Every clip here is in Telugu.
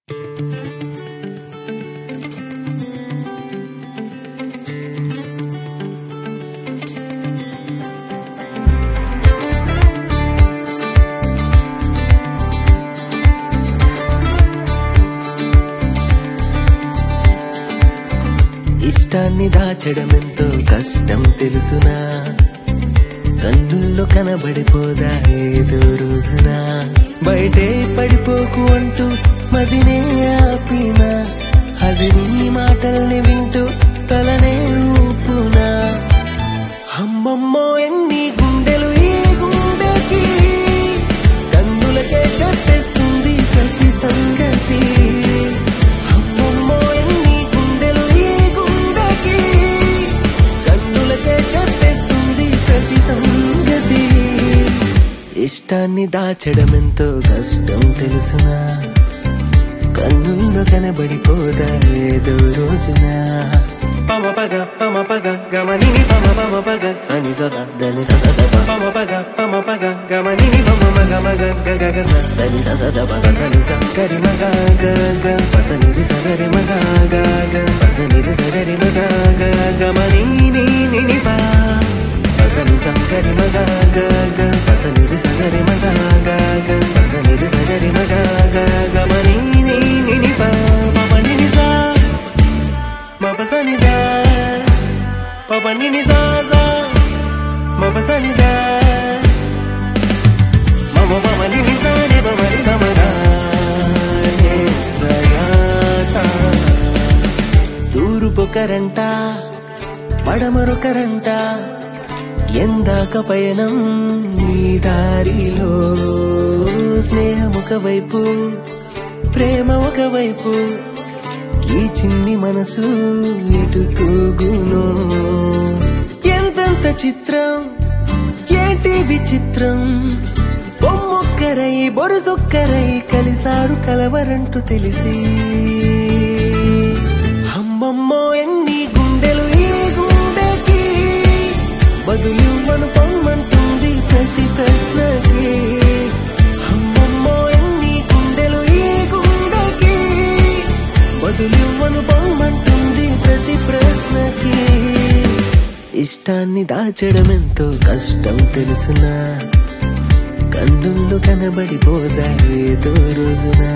ఇష్టాన్ని దాచడం ఎంతో కష్టం తెలుసునా కన్నుల్లో కనబడిపోదా ఏదో రోజున బయటే పడిపోకు అంటూ మదినే ఆపినా అది నీ మాటల్ని వింటూ తలనే ఊపునా అమ్మమ్మో ఎన్ని గుండెలు ఈ గుండెకి కన్నులకే చెప్పేస్తుంది ప్రతి సంగతి అమ్మమ్మో ఎన్ని గుండెలు ఈ గుండెకి కన్నులకే చెప్పేస్తుంది ప్రతి సంగతి ఇష్టాన్ని దాచడం ఎంతో కష్టం తెలుసునా కన్నుల్లో కనబడిపోదా ఏదో రోజున పమ పగ పమ పగ గమనిని పమ పమ పగ సని సద దని సద పమ పగ పమ పగ గమనిని పమ మగ మగ గ గ గ స దని సద పగ సని స గరి మగ గ గ పసని రి సగరి మగ గ గ పసని రి సగరి మగ గ గమని ని ని ని పా పసని స గరి మగ గ గ పసని రి సగరి మగ గ గ పసని రి సగరి మగ గ గమని ని ని ని పా పమని ని సా మపసనిదా పపనిని సాసా మపసనిదా మమ పమనిని సాని పమని పమరా తూర్పుకరంట పడమరొకరంట ఎందాక పయనం నీ దారిలో స్నేహం ఒకవైపు ప్రేమ ఒకవైపు ఈ చిన్ని మనసు ఎటు తూగునో ఎంతెంత చిత్రం ఏంటి విచిత్రం బొమ్మొక్కరై బొరుసొక్కరై కలిసారు కలవరంటూ తెలిసి అమ్మమ్మో ఎన్ని గుండెలు ఈ గుండెకి బదులు పొమ్మంటుంది ప్రతి ప్రశ్నకి అమ్మమ్మో ఎన్ని గుండెలు ఈ గుండెకి బదులు పొమ్మంటుంది ప్రతి ప్రశ్నకి ఇష్టాన్ని దాచడం ఎంతో కష్టం తెలుసునా కన్నుల్లో కనబడిపోదా ఏదో రోజునా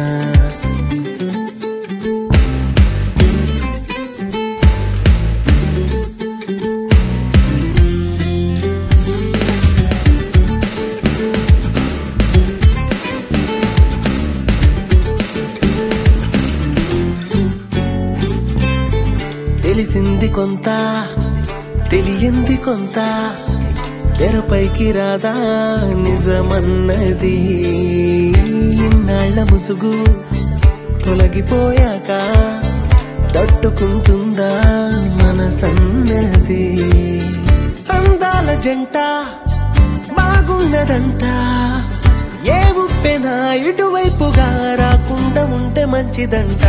తెలిసింది కొంత తెలియంది కొంత తెరపైకి రాదా నిజమన్నది ఇన్నాళ్ల ముసుగు తొలగిపోయాక తట్టుకుంటుందా మనసన్నది అందాల జంట బాగున్నదంట ఏ ఉప్పెనా ఇటువైపుగా రాకుండా ఉంటే మంచిదంట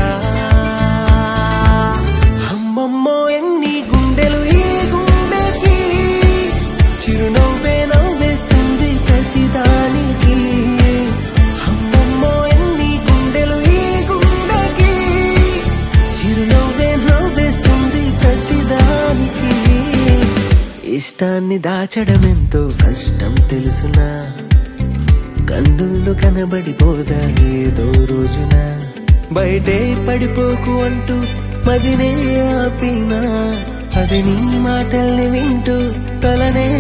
అమ్మమ్మో ఎన్ని గుండెలు ఈ గుండెకి చిరునవ్వే నవ్వేస్తుంది ప్రతిదానికి అమ్మమ్మో ఎన్ని గుండెలు ఈ గుండెకి చిరునవ్వే నవ్వేస్తుంది ప్రతిదానికి ఇష్టాన్ని దాచడం ఎంతో కష్టం తెలుసునా కన్నుల్లో కనబడిపోదా ఏదో రోజున బయటే పడిపోకు అంటూ మదినే ఆపినా అది నీ మాటల్ని వింటూ తలనే